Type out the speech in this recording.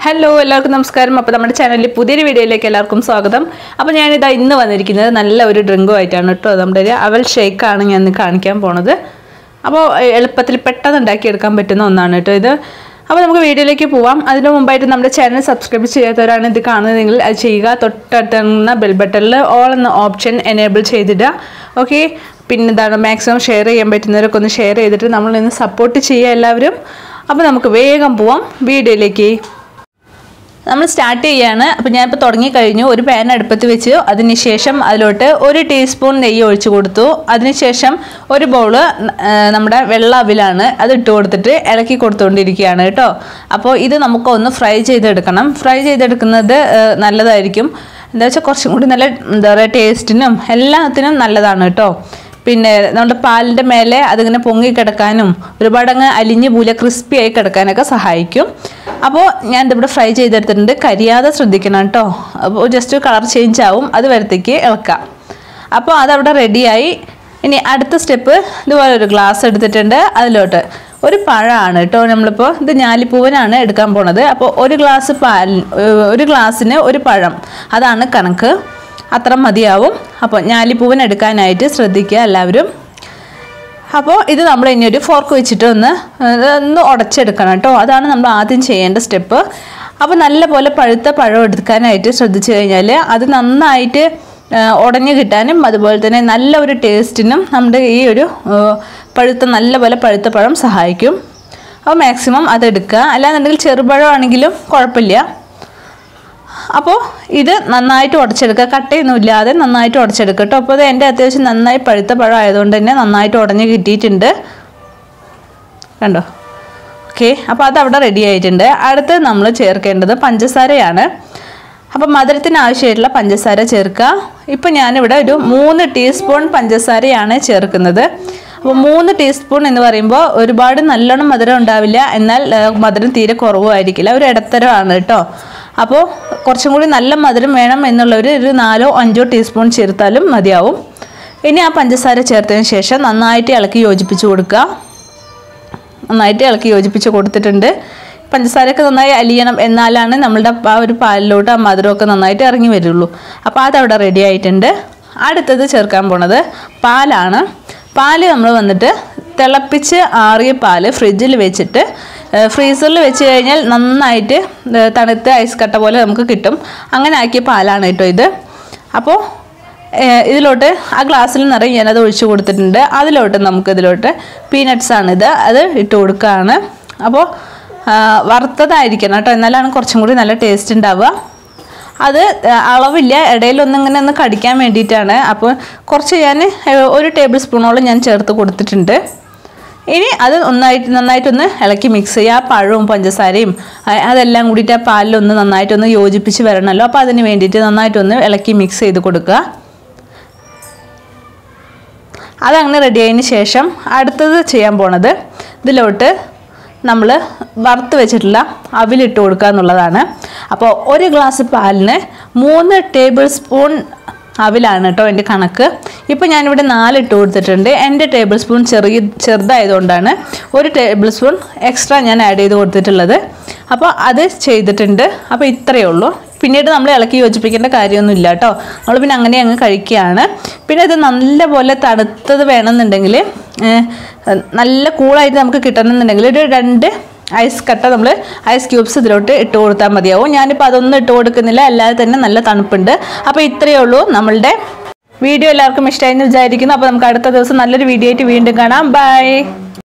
hello എല്ലാവർക്കും നമസ്കാരം അപ്പോൾ നമ്മുടെ ചാനലിൽ പുതിയൊരു വീഡിയോയിലേക്ക് എല്ലാവർക്കും സ്വാഗതം അപ്പോൾ ഞാനിതാ ഇന്ന് വന്നിരിക്കുന്നത് നല്ല ഒരു ഡ്രിങ്കുമായിട്ടാണ് കേട്ടോ നമ്മുടെ ഒരു അവൽ ഷേക്കാണ് ഞാൻ ഇന്ന് കാണിക്കാൻ പോണത് അപ്പോൾ എ- എളുപ്പത്തിൽ പെട്ടെന്ന് ഉണ്ടാക്കിയെടുക്കാൻ പറ്റുന്ന ഒന്നാണ് കേട്ടോ ഇത് അപ്പോൾ നമുക്ക് വീഡിയോയിലേക്ക് പോവാം അതിന് മുമ്പായിട്ട് നമ്മുടെ ചാനൽ സബ്സ്ക്രൈബ് ചെയ്യാത്തവരാണ് ഇത് കാണുന്നതെങ്കിൽ അത് ചെയ്യുക തൊട്ടടുത്തുന്ന ബെൽ ബട്ടണിൽ ഓൾ എന്ന ഓപ്ഷൻ എനേബിൾ ചെയ്തിടുക ഓക്കെ പിന്നെ എന്താണ് മാക്സിമം ഷെയർ ചെയ്യാൻ പറ്റുന്നവരൊക്കെ ഒന്ന് ഷെയർ ചെയ്തിട്ട് നമ്മൾ ഇന്ന് സപ്പോർട്ട് ചെയ്യുക എല്ലാവരും അപ്പോൾ നമുക്ക് വേഗം പോവാം വീഡിയോയിലേക്ക് നമ്മൾ സ്റ്റാർട്ട് ചെയ്യാണ് അപ്പോൾ ഞാനിപ്പോൾ തുടങ്ങി കഴിഞ്ഞു ഒരു പാൻ അടുപ്പത്ത് വെച്ച് അതിനുശേഷം അതിലോട്ട് ഒരു ടീസ്പൂൺ നെയ്യ് ഒഴിച്ചു കൊടുത്തു അതിനുശേഷം ഒരു ബൗള് നമ്മുടെ വെള്ള അവിലാണ് അത് ഇട്ട് കൊടുത്തിട്ട് ഇളക്കി കൊടുത്തുകൊണ്ടിരിക്കുകയാണ് കേട്ടോ അപ്പോൾ ഇത് നമുക്ക് ഒന്ന് ഫ്രൈ ചെയ്തെടുക്കണം ഫ്രൈ ചെയ്തെടുക്കുന്നത് ഏഹ്, നല്ലതായിരിക്കും എന്താ വെച്ചാൽ കുറച്ചും കൂടി നല്ല എന്താ പറയുക ടേസ്റ്റിനും എല്ലാത്തിനും നല്ലതാണ് കേട്ടോ പിന്നെ നമ്മുടെ പാലിൻ്റെ മേലെ അതിങ്ങനെ പൊങ്ങി കിടക്കാനും ഒരുപാട് അങ്ങ് അലിഞ്ഞ് പൂല ക്രിസ്പി ആയി കിടക്കാനൊക്കെ സഹായിക്കും അപ്പോൾ ഞാൻ ഇതിവിടെ ഫ്രൈ ചെയ്തെടുത്തിട്ടുണ്ട് കരിയാതെ ശ്രദ്ധിക്കണം കേട്ടോ അപ്പോൾ ജസ്റ്റ് കളർ ചേഞ്ച് ആവും അത് വരത്തേക്ക് ഇളക്കാം അപ്പോൾ അതവിടെ റെഡിയായി ഇനി അടുത്ത സ്റ്റെപ്പ് ഇതുപോലെ ഒരു ഗ്ലാസ് എടുത്തിട്ടുണ്ട് അതിലോട്ട് ഒരു പഴമാണ് കേട്ടോ നമ്മളിപ്പോൾ ഇത് ഞാലിപ്പൂവനാണ് എടുക്കാൻ പോണത് അപ്പോൾ ഒരു ഗ്ലാസ് പാൽ ഏഹ് ഒരു ഗ്ലാസ്സിന് ഒരു പഴം അതാണ് കണക്ക് അത്ര മതിയാവും അപ്പോൾ ഞാലിപ്പൂവൻ എടുക്കാനായിട്ട് ശ്രദ്ധിക്കുക എല്ലാവരും അപ്പോൾ ഇത് നമ്മൾ ഇനി ഒരു ഫോർക്ക് വെച്ചിട്ട് ഒന്ന് ഇത് ഒന്ന് ഉടച്ചെടുക്കണം കേട്ടോ അതാണ് നമ്മൾ ആദ്യം ചെയ്യേണ്ട സ്റ്റെപ്പ് അപ്പോൾ നല്ല പോലെ പഴുത്ത പഴം എടുക്കാനായിട്ട് ശ്രദ്ധിച്ചു കഴിഞ്ഞാൽ അത് നന്നായിട്ട് ആ, ഉടഞ്ഞു കിട്ടാനും അതുപോലെ തന്നെ നല്ല ഒരു ടേസ്റ്റിനും നമ്മുടെ ഈ ഒരു ആ, പഴുത്ത നല്ല പോലെ പഴുത്ത പഴം സഹായിക്കും അപ്പോൾ മാക്സിമം അതെടുക്കുക അല്ലാന്നുണ്ടെങ്കിൽ ചെറുപഴമാണെങ്കിലും കുഴപ്പമില്ല അപ്പോൾ ഇത് നന്നായിട്ട് ഉടച്ചെടുക്കുക കട്ടയൊന്നും ഇല്ലാതെ നന്നായിട്ട് ഉടച്ചെടുക്കുക കേട്ടോ അപ്പോൾ ഇത് എൻ്റെ അത്യാവശ്യം നന്നായി പഴുത്ത പഴം ആയതുകൊണ്ട് തന്നെ നന്നായിട്ട് ഉടഞ്ഞ് കിട്ടിയിട്ടുണ്ട് കണ്ടോ ഓക്കെ അപ്പോൾ അത് അവിടെ റെഡി ആയിട്ടുണ്ട് അടുത്ത് നമ്മൾ ചേർക്കേണ്ടത് പഞ്ചസാരയാണ് അപ്പോൾ മധുരത്തിന് ആവശ്യമായിട്ടുള്ള പഞ്ചസാര ചേർക്കുക ഇപ്പം ഞാനിവിടെ ഒരു മൂന്ന് ടീസ്പൂൺ പഞ്ചസാരയാണ് ചേർക്കുന്നത് അപ്പോൾ മൂന്ന് ടീസ്പൂൺ എന്ന് പറയുമ്പോൾ ഒരുപാട് നല്ലോണം മധുരം ഉണ്ടാവില്ല എന്നാൽ ആ, മധുരം തീരെ കുറവുമായിരിക്കില്ല ഒരു ഇടത്തരമാണ് കേട്ടോ അപ്പോൾ കുറച്ചും കൂടി നല്ല മധുരം വേണം എന്നുള്ളവർ ഒരു നാലോ അഞ്ചോ ടീസ്പൂൺ ചേർത്താലും മതിയാവും ഇനി ആ പഞ്ചസാര ചേർത്തതിന് ശേഷം നന്നായിട്ട് ഇളക്കി യോജിപ്പിച്ച് കൊടുക്കുക നന്നായിട്ട് ഇളക്കി യോജിപ്പിച്ച് കൊടുത്തിട്ടുണ്ട് പഞ്ചസാരയൊക്കെ നന്നായി അലിയണം എന്നാലാണ് നമ്മളുടെ ആ ഒരു പാലിലോട്ട് ആ മധുരമൊക്കെ നന്നായിട്ട് ഇറങ്ങി വരുള്ളൂ അപ്പോൾ അതവിടെ റെഡി ആയിട്ടുണ്ട് അടുത്തത് ചേർക്കാൻ പോണത് പാലാണ് പാല് നമ്മൾ വന്നിട്ട് തിളപ്പിച്ച് ആറിയ പാല് ഫ്രിഡ്ജിൽ വെച്ചിട്ട് ഫ്രീസറിൽ വെച്ച് കഴിഞ്ഞാൽ നന്നായിട്ട് ഏഹ്, തണുത്ത ഐസ് കട്ട പോലെ നമുക്ക് കിട്ടും അങ്ങനെ ആക്കിയ പാലാണ് കേട്ടോ ഇത് അപ്പോൾ ഏഹ് ഇതിലോട്ട് ആ ഗ്ലാസ്സിൽ നിറയെ ഞാനത് ഒഴിച്ചു കൊടുത്തിട്ടുണ്ട് അതിലോട്ട് നമുക്ക് ഇതിലോട്ട് പീനട്ട്സ് ആണിത് അത് ഇട്ട് കൊടുക്കുകയാണ് അപ്പോൾ ആ, വറുത്തതായിരിക്കണം കേട്ടോ എന്നാലാണ് കുറച്ചും കൂടി നല്ല ടേസ്റ്റ് ഉണ്ടാവുക അത് ആ, അളവില്ല ഇടയിലൊന്നും ഇങ്ങനെ ഒന്ന് കടിക്കാൻ വേണ്ടിയിട്ടാണ് അപ്പോൾ കുറച്ച് ഞാൻ ഏഹ്, ഒരു ടേബിൾ സ്പൂണോളം ഞാൻ ചേർത്ത് കൊടുത്തിട്ടുണ്ട് ഇനി അത് ഒന്നായിട്ട് നന്നായിട്ടൊന്ന് ഇളക്കി മിക്സ് ചെയ്യുക ആ പഴവും പഞ്ചസാരയും അ- അതെല്ലാം കൂടിയിട്ട് ആ പാലിലൊന്ന് നന്നായിട്ടൊന്ന് യോജിപ്പിച്ച് വരണമല്ലോ അപ്പോൾ അതിന് വേണ്ടിയിട്ട് നന്നായിട്ടൊന്ന് ഇളക്കി മിക്സ് ചെയ്ത് കൊടുക്കുക അതങ്ങനെ റെഡി ആയതിന് ശേഷം അടുത്തത് ചെയ്യാൻ പോണത് ഇതിലോട്ട് നമ്മൾ വറുത്ത് വെച്ചിട്ടുള്ള അവിലിട്ട് കൊടുക്കുക എന്നുള്ളതാണ് അപ്പോൾ ഒരു ഗ്ലാസ് പാലിന് മൂന്ന് ടേബിൾ സ്പൂൺ അവിലാണ് കേട്ടോ എൻ്റെ കണക്ക് ഇപ്പോൾ ഞാനിവിടെ നാല് ഇട്ട് കൊടുത്തിട്ടുണ്ട് എൻ്റെ ടേബിൾ സ്പൂൺ ചെറിയ ചെറുതായതുകൊണ്ടാണ് ഒരു ടേബിൾ സ്പൂൺ എക്സ്ട്രാ ഞാൻ ആഡ് ചെയ്ത് കൊടുത്തിട്ടുള്ളത് അപ്പോൾ അത് ചെയ്തിട്ടുണ്ട് അപ്പോൾ ഇത്രയേ ഉള്ളൂ പിന്നീട് നമ്മൾ ഇളക്കി യോജിപ്പിക്കേണ്ട കാര്യമൊന്നുമില്ല കേട്ടോ നമ്മൾ പിന്നെ അങ്ങനെ അങ്ങ് കഴിക്കുകയാണ് പിന്നെ ഇത് നല്ലപോലെ തണുത്തത് വേണമെന്നുണ്ടെങ്കിൽ ഏഹ്, നല്ല കൂളായിട്ട് നമുക്ക് കിട്ടണമെന്നുണ്ടെങ്കിൽ ഒരു രണ്ട് ഐസ് കട്ട നമ്മൾ ഐസ് ക്യൂബ്സ് ഇതിലോട്ട് ഇട്ട് കൊടുത്താൽ മതിയാവും ഞാനിപ്പോൾ അതൊന്നും ഇട്ട് കൊടുക്കുന്നില്ല അല്ലാതെ തന്നെ നല്ല തണുപ്പുണ്ട് അപ്പോൾ ഇത്രയേ ഉള്ളൂ നമ്മളുടെ വീഡിയോ എല്ലാവർക്കും ഇഷ്ടമായി എന്ന് വിചാരിക്കുന്നു അപ്പോൾ നമുക്ക് അടുത്ത ദിവസം നല്ലൊരു വീഡിയോ ആയിട്ട് വീണ്ടും കാണാം ബൈ